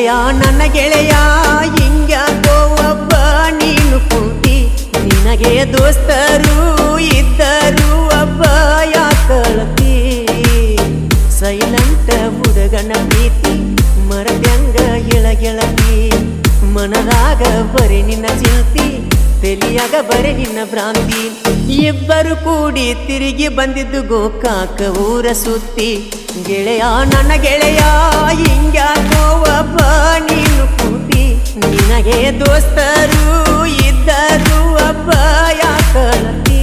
ಗೆಳೆಯ ನನ್ನ ಗೆಳೆಯ ಹಿಂಗ್ಯಾಕೋ ಒಬ್ಬ ನೀನು ಕುಂತಿ ನಿನಗೆ ದೋಸ್ತರು ಇದ್ದರು ಒಬ್ಬ ಯಾಕಳತಿ ಸೈಲೆಂಟ್ ಹುಡುಗನ ಪ್ರೀತಿ ಮರದ್ಯಂಗ ಗೆಳತಿ ಮನದಾಗ ಬರೀ ನಿನ್ನ ಚಿಂತಿ ತೆಲಿಯಾಗ ಬರೀ ನಿನ್ನ ಭ್ರಾಂತಿ ಇಬ್ಬರು ಕೂಡಿ ತಿರುಗಿ ಬಂದಿದ್ದು ಗೋಕಾಕ ಊರ ಸುತ್ತಿ ಗೆಳೆಯ ನನ್ನ ಗೆಳೆಯ ಹಿಂಗ್ಯಾಕೋ ಒಬ್ಬ ನೀನು ಕೂತಿ ನಿನಗೆ ದೋಸ್ತರು ಇದ್ದರು ಒಬ್ಬ ಯಾಕಳತಿ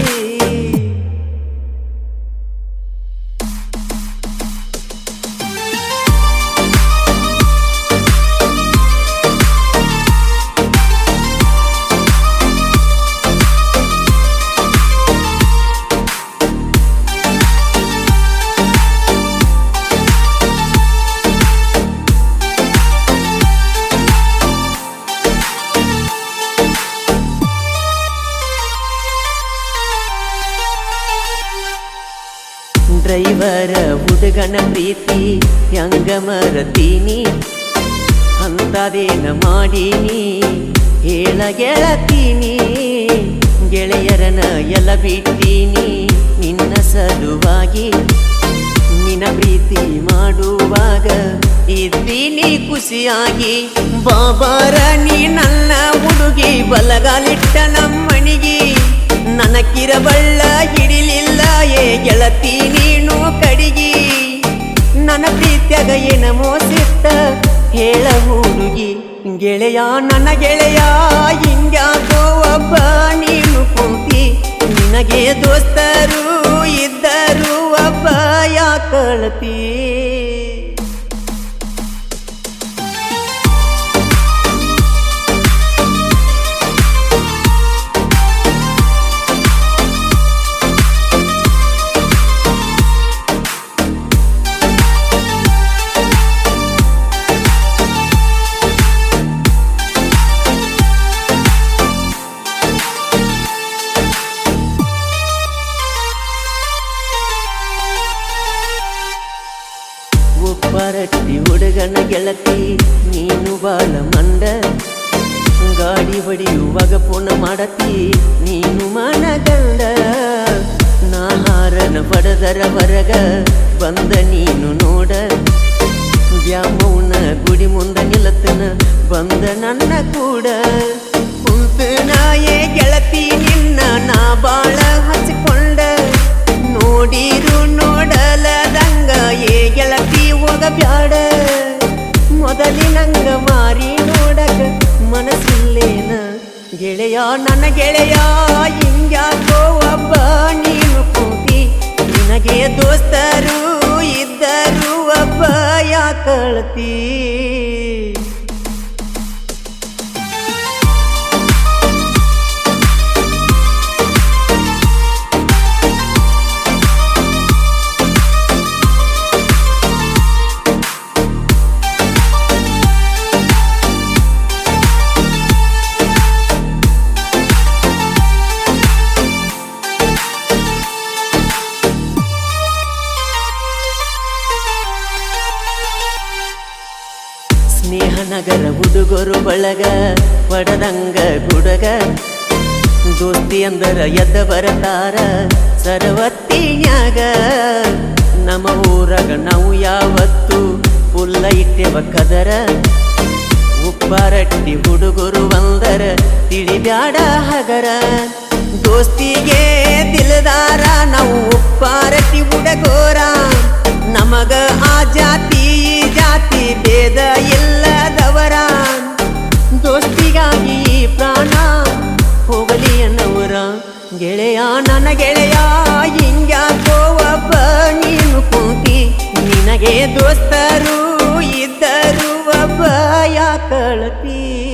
ಡ್ರೈವರ ಹುಡುಗನ ಪ್ರೀತಿ ಹೆಂಗ ಮರತೀನಿ ಅಂತದೇನ ಮಾಡೀನಿ ಹೇಳ ಗೆಳತೀನಿ ಗೆಳೆಯರನ ಎಲ್ಲ ಬಿಟ್ಟೀನಿ ನಿನ್ನ ಸಲುವಾಗಿ ನಿನ್ನ ಪ್ರೀತಿ ಮಾಡುವಾಗ ಇದ್ದೀನಿ ಖುಷಿಯಾಗಿ ಬಾಬಾರ ನೀ ನನ್ನ ಹುಡುಗಿ ಬಲಗಾಲಿಟ್ಟ ನಮ್ಮಣಿಗಿ ನನಕಿರಬಳ್ಳ ಹಿಡಿಲಿಲ್ಲ ಏ ಗೆಳತಿ ನೀನು ಕಡಿಗಿ ನನ್ನ ಪ್ರೀತ್ಯಾಗ ಏನ ಮೋಸಿತ್ತ ಹೇಳ ಹುಡುಗಿ ಗೆಳೆಯ ನನ್ನ ಗೆಳೆಯ ಹಿಂಗ್ಯಾಕೋ ಒಬ್ಬ ನೀನು ಕುಂತಿ ನಿನಗೆ ದೋಸ್ತರು ಇದ್ದರು ಒಬ್ಬ ಯಾಕಳತಿ ಉಪ್ಪರಟ್ಟಿ ಹುಡುಗನ ಗೆಳತಿ ನೀನು ಬಾಳ ಮಂಡ ಗಾಡಿ ಹೊಡಿಯುವಾಗ ಪುಣ ಮಾಡತಿ ನೀನು ಮನಗಂಡ ನಾಹಾರನ ಪಡೆದರ ಹೊರಗ ಬಂದ ನೀನು ನೋಡ ಬ್ಯಾಮೌನ ಗುಡಿ ಮುಂದ ನಿಲತನ ಬಂದ ನನ್ನ ಕೂಡ ಕುಂತನ ಏ ಗೆಳತಿ ನಿನ್ನ ನಾ ಬಾಳ ಹಚ್ಕೊಂಡ ನೋಡಿರು ನೋಡಲದಂಗ ಏ ಗೆಳತಿ ಹೋಗ ಬ್ಯಾಡ ಮೊದಲಿನಂಗ ಮಾರಿ ನೋಡಕ ಮನಸ್ಸಿಲ್ಲೇನ ಗೆಳೆಯ ನನ್ನ ಗೆಳೆಯ ಹಿಂಗ್ಯಾಕೋ ಒಬ್ಬ ನೀನು ಕೂತಿ ನಿನಗೆ ದೋಸ್ತರು ಇದ್ದರು ಒಬ್ಬ ಯಾಕಳತಿ ಸ್ನೇಹ ನಗರ ಹುಡುಗರು ಬಳಗ ಪಡದಂಗ ಗುಡಗ ದೋಸ್ತಿ ಅಂದರ ಎದ್ದ ಬರತಾರ ಸರವತ್ತಿನ್ಯಾಗ ನಮ್ಮ ಊರಾಗ ನಾವು ಯಾವತ್ತು ಪುಲ್ಲ ಇಟ್ಟೆವ ಕದರ ಉಪ್ಪಾರಟ್ಟಿ ಹುಡುಗರು ಬಂದರ ತಿಳಿಬ್ಯಾಡ ಹಗರ ದೋಸ್ತಿಗೆ ದಿಲದಾರ ನಾವು ಉಪ್ಪಾರಟ್ಟಿ ಹುಡುಗೋರ ನಮಗ ಆ ಜಾತಿ ಈ ಜಾತಿ ಭೇದ ಇಲ್ಲದವರ ದೋಸ್ತಿಗಾಗಿ ಈ ಪ್ರಾಣ ಹೋಗಲಿ ಅನ್ನವರ ಗೆಳೆಯ ನನ್ನ ಗೆಳೆಯ ಹಿಂಗ್ಯಾಕೋ ಒಬ್ಬ ನೀನು ಕೂತಿ ನಿನಗೆ ದೋಸ್ತರು ಇದ್ದರು ಒಬ್ಬ ಯಾಕಳತಿ